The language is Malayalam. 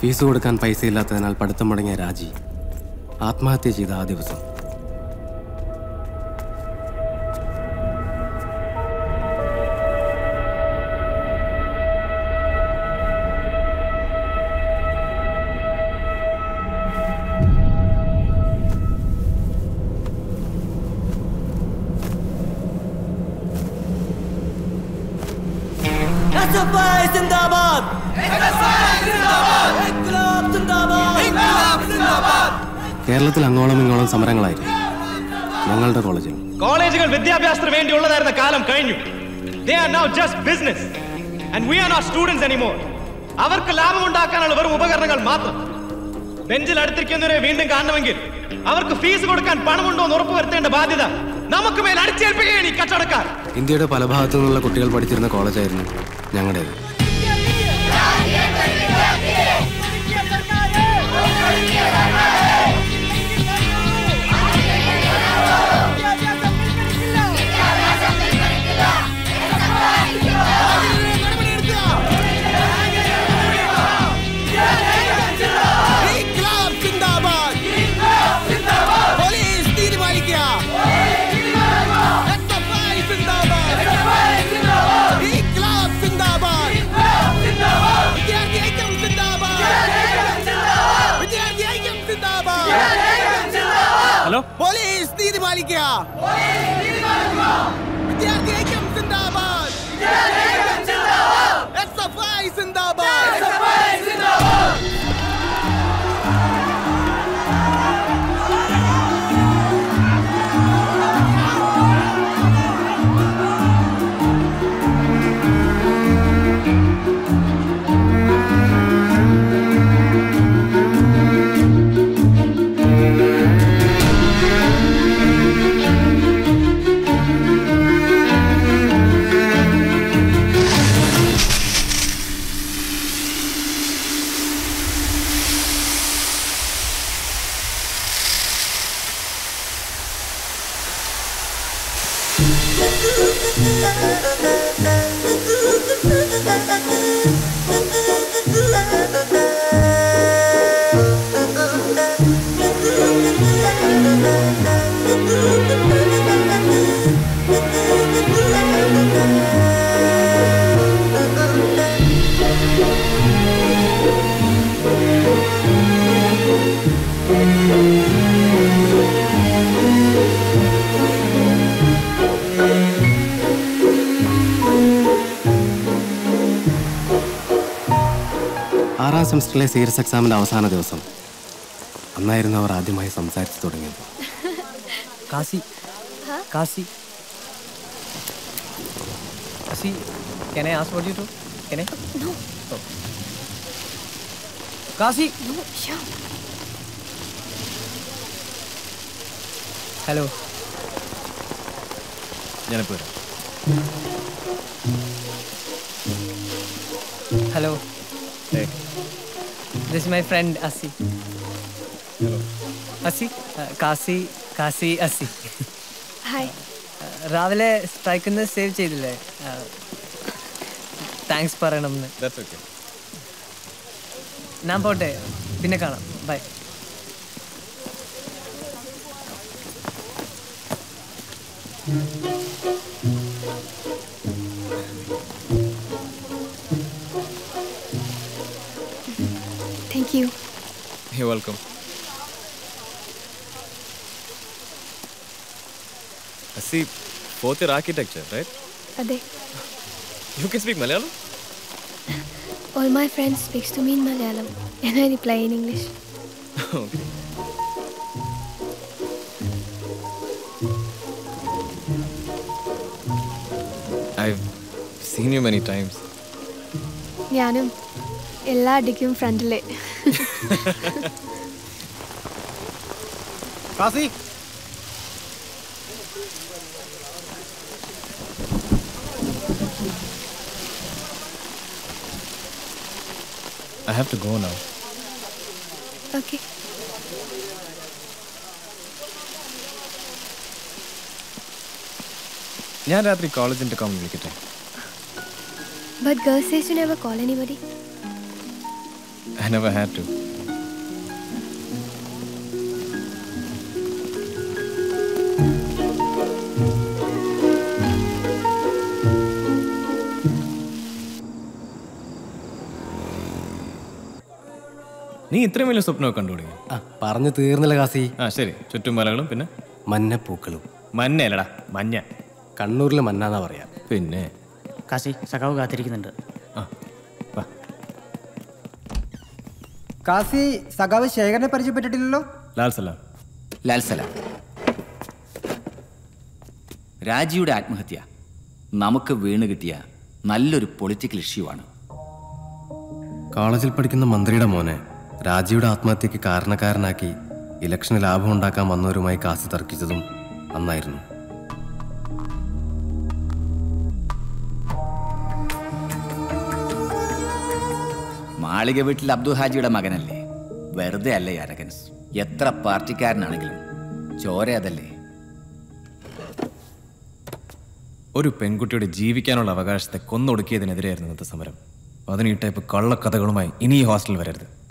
ഫീസ് കൊടുക്കാൻ പൈസ ഇല്ലാത്തതിനാൽ പഠിത്തം മുടങ്ങിയ രാജി ആത്മഹത്യ ചെയ്ത ആ ദിവസം SFI സിന്ദാബാദ് ഇൻക്ലാബ് സിന്ദാബാദ് കേരളത്തിൽ അങ്ങോളം ഇങ്ങോളം സമരങ്ങളായിരുന്നു ഞങ്ങളുടെ കോളേജിൽ കോളേജുകൾ വിദ്യാഭ്യാസത്തിന് വേണ്ടിയുള്ളതായിരുന്ന കാലം കഴിഞ്ഞു they are now just business and we are not students anymore അവർക്ക് ലാഭം ഉണ്ടാക്കാനുള്ള വെറും ഉപകരണങ്ങൾ മാത്രം ബെഞ്ചിൽ അടുത്തിരിക്കുന്നവരെ വീണ്ടും കാണണമെങ്കിൽ അവർക്ക് ഫീസ് കൊടുക്കാൻ പണമുണ്ടോ എന്ന് ഉറപ്പുവരുത്തേണ്ട ബാധ്യത നമുക്ക് മേൽ അടിച്ചേൽപ്പിക്കുകയാണ് ഈ കച്ചവടക്കാർ ഇന്ത്യയുടെ പല ഭാഗത്തു നിന്നുള്ള കുട്ടികൾ പഠിച്ചിരുന്ന കോളേജായിരുന്നു ഞങ്ങളുടേത് ഇൻക്ലാബ് സിന്ദാബാദ് പോലീസ് തീരുമാനിക്കുക SFI സിന്ദാബാദ് ഇൻക്ലാബ് സിന്ദാബാദ് വിദ്യാർത്ഥി ഐക്യം സിന്ദാബാദ് വിദ്യാർത്ഥി ഐക്യം സിന്ദാബാദ് ഹലോ പോലീസ് തീരുമാനിക്കുക വിദ്യാർത്ഥി ഐക്യം സിന്ദാബാദ് SFI സിന്ദാബാദ് ആറാം സെമസ്റ്ററിലെ സീരിയസ് എക്സാമിന്റെ അവസാന ദിവസം അന്നായിരുന്നു അവർ ആദ്യമായി സംസാരിച്ചു തുടങ്ങിയത് Kashi Kashi Kashi can I ask what you do? Can I? No. Oh. Kashi No, Shyam. Hello ഞാനിപ്പോ വരാം ഹലോ ദിസ് മൈ ഫ്രണ്ട് അസി അസി കാശി കാശി അസി Hi. രാവിലെ സ്ട്രൈക്കിന്ന് സേവ് ചെയ്തില്ലേ താങ്ക്സ് പറയണം എന്ന് That's okay. ഞാൻ പോട്ടെ പിന്നെ കാണാം bye Thank you. You're welcome. I see fourth year architecture, right? Ade. You can speak Malayalam? All my friends speaks to me in Malayalam and I reply in English. okay. I've seen you many times. ഞാനും എല്ലാ അടിക്കും ഫ്രണ്ടിലെ Kasi I have to go now. Okay ഞാൻ രാത്രി കോളേജിൻ്റെ കോമൺ വിളിക്കട്ടെ but girls says you never call anybody I never had to. നീ ഇത്രയും വലിയ സ്വപ്നമൊക്കെ കണ്ടുപിടി ആ പറഞ്ഞു തീർന്നില്ല കാസി ആ ശരി ചുറ്റും മലകളും പിന്നെ മഞ്ഞപ്പൂക്കളും മഞ്ഞയല്ലടാ മഞ്ഞ കണ്ണൂരിൽ മഞ്ഞാന്നാ പറയാ പിന്നെ കാശി സഖാവ് കാത്തിരിക്കുന്നുണ്ട് ആ വാ കാസി സഖാവ് ശേഖരനെ പരിചയപ്പെട്ടിട്ടില്ലല്ലോ ലാൽ സലാം ലാൽ സലാം രാജിയുടെ ആത്മഹത്യ നമുക്ക് വീണ് കിട്ടിയ നല്ലൊരു പൊളിറ്റിക്കൽ ഇഷ്യൂ ആണ് കോളേജിൽ പഠിക്കുന്ന മന്ത്രിയുടെ മോനെ രാജിയുടെ ആത്മഹത്യക്ക് കാരണക്കാരനാക്കി ഇലക്ഷന് ലാഭം ഉണ്ടാക്കാൻ വന്നവരുമായി കാസി തർക്കിച്ചതും അന്നായിരുന്നു മാളിക വീട്ടിൽ അബ്ദുൽ ഹാജിയുടെ മകനല്ലേ വെറുതെ അല്ലേ ഈ അരഗൻസ് എത്ര പാർട്ടിക്കാരനാണെങ്കിലും ചോര അതല്ലേ ഒരു പെൺകുട്ടിയുടെ ജീവിക്കാനുള്ള അവകാശത്തെ കൊന്നൊടുക്കിയതിനെതിരെയായിരുന്നു ഇന്നത്തെ സമരം അതിന് ഈ ടൈപ്പ് കള്ളക്കഥകളുമായി ഇനി ഈ ഹോസ്റ്റലിൽ വരരുത്